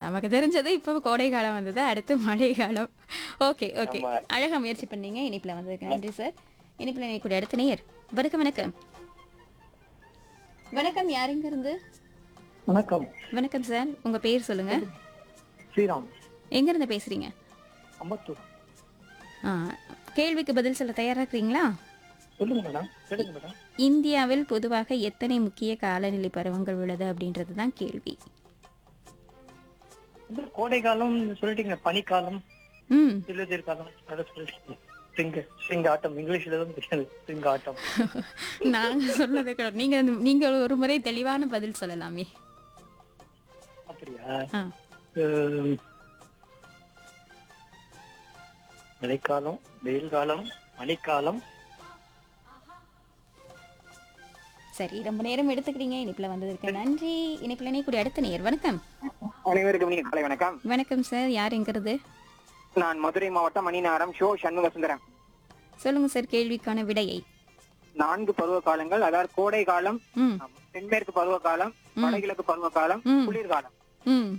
நமக்கு தெரிஞ்சது இப்போ கோடை காலம் வந்தது அடுத்து மழை காலம் ஓகே ஓகே ஆமா. அழகா முயற்சி பண்ணீங்க இனிப்புல வந்ததுக்கு நன்றி சார் இனிப்புல நீ கூட அடுத்த நேயர் வணக்கம் வணக்கம் வணக்கம் யாருங்க இருந்து வணக்கம் வணக்கம் சார் உங்க பேர் சொல்லுங்க ஸ்ரீராம் எங்க இருந்து பேசுறீங்க அம்பத்தூர் ஆ, கேள்விக்கு பதில் சொல்ல தயாரா இருக்கிறீங்களா சொல்லுங்க மேடம் சொல்லுங்க மேடம் இந்தியாவில் பொதுவாக எத்தனை முக்கிய காலநிலை பருவங்கள் உள்ளது அப்படின்றது தான் கேள்வி இந்த கோடை காலம் சொல்லிட்டீங்க பனிக்காலம் ம் இலையுதிர் காலம் அதை சொல்லிட்டீங்க ஸ்ப்ரிங் ஸ்ப்ரிங் ஆட்டம் இங்கிலீஷ்ல தான் தெரியாது ஸ்ப்ரிங் ஆட்டம் நாங்க சொன்னது கூட நீங்க நீங்க ஒரு முறை தெளிவான பதில் சொல்லலாமே அப்படியா ஆ உம், மழைக்காலம் வெயில் காலம் பனிக்காலம் சரி ரொம்ப நேரம் எடுத்துக்கிறீங்க இனிப்புல வந்ததற்கு நன்றி இனிப்புல நீ கூட அடுத்த நேர் வணக்கம் அனைவருக்கும் இனிய காலை வணக்கம் வணக்கம் சார் யார் எங்கிறது நான் மதுரை மாவட்டம் மணிநகரம் ஷோ சண்முக சுந்தரம் சொல்லுங்க சார் கேள்விக்கான விடையை நான்கு பருவ காலங்கள் அதாவது கோடை காலம் ம் தென்மேற்கு பருவ காலம் வடகிழக்கு பருவ காலம் ம். குளிர்காலம் ம்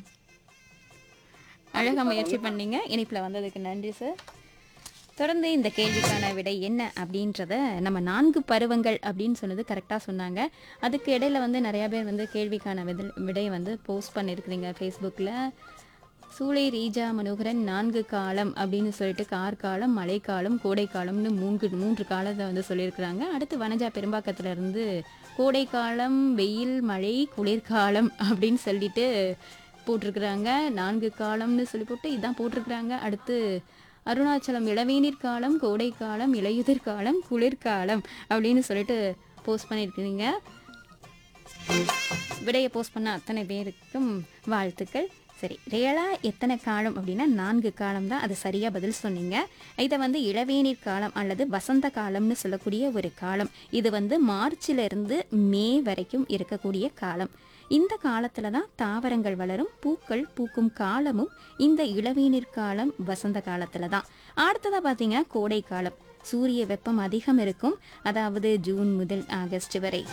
அழகா முயற்சி பண்ணீங்க இனிப்புல வந்ததுக்கு நன்றி சார் தொடர்ந்து இந்த கேள்விக்கான விடை என்ன அப்படின்றத நம்ம நான்கு பருவங்கள் அப்படின்னு சொன்னது கரெக்டாக சொன்னாங்க அதுக்கு இடையில வந்து நிறைய பேர் வந்து கேள்விக்கான விதில் விடை வந்து போஸ்ட் பண்ணியிருக்கிறீங்க ஃபேஸ்புக்கில் சூளை ரீஜா மனோகரன் நான்கு காலம் அப்படின்னு சொல்லிட்டு கார்காலம் மழைக்காலம் கோடைக்காலம்னு மூன்று மூன்று காலத்தை வந்து சொல்லியிருக்கிறாங்க அடுத்து வனஜா பெரும்பாக்கத்துல இருந்து கோடைக்காலம் வெயில் மழை குளிர்காலம் அப்படின்னு சொல்லிட்டு போட்டிருக்கிறாங்க நான்கு காலம்னு சொல்லி போட்டு இதான் போட்டிருக்கிறாங்க அடுத்து அருணாச்சலம் இளவேநீர் காலம் கோடைக்காலம் இலையுதிர் காலம் குளிர்காலம் அப்படின்னு சொல்லிட்டு போஸ்ட் பண்ணியிருக்கிறீங்க விடையை போஸ்ட் பண்ண அத்தனை பேருக்கும் வாழ்த்துக்கள் சரி ரியலா எத்தனை காலம் அப்படின்னா நான்கு காலம் தான் அது சரியா பதில் சொன்னீங்க இதை வந்து இளவேநீர் காலம் அல்லது வசந்த காலம்னு சொல்லக்கூடிய ஒரு காலம் இது வந்து மார்ச்ல இருந்து மே வரைக்கும் இருக்கக்கூடிய காலம் இந்த காலத்துல தான் தாவரங்கள் வளரும் பூக்கள் பூக்கும் காலமும் இந்த இளவேநீர் காலம் வசந்த காலத்துல தான் அடுத்ததா பாத்தீங்கன்னா கோடை காலம் சூரிய வெப்பம் அதிகம் இருக்கும் அதாவது ஜூன் முதல் ஆகஸ்ட் வரை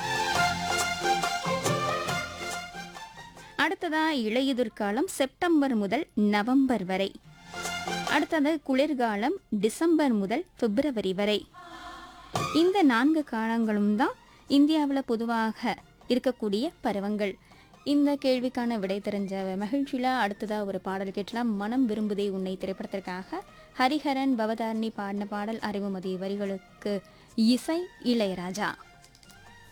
அடுத்ததா இலையுதிர் காலம் செப்டம்பர் முதல் நவம்பர் வரை அடுத்தது குளிர்காலம் டிசம்பர் முதல் பிப்ரவரி வரை இந்த நான்கு காலங்களும் தான் இந்தியாவில் பொதுவாக இருக்கக்கூடிய பருவங்கள் இந்த கேள்விக்கான விடை தெரிஞ்ச மகிழ்ச்சியில் அடுத்ததா ஒரு பாடல் கேட்டலாம் மனம் விரும்புதே உன்னை திரைப்படத்திற்காக ஹரிஹரன் பவதாரணி பாடின பாடல் அறிவுமதி வரிகளுக்கு இசை இளையராஜா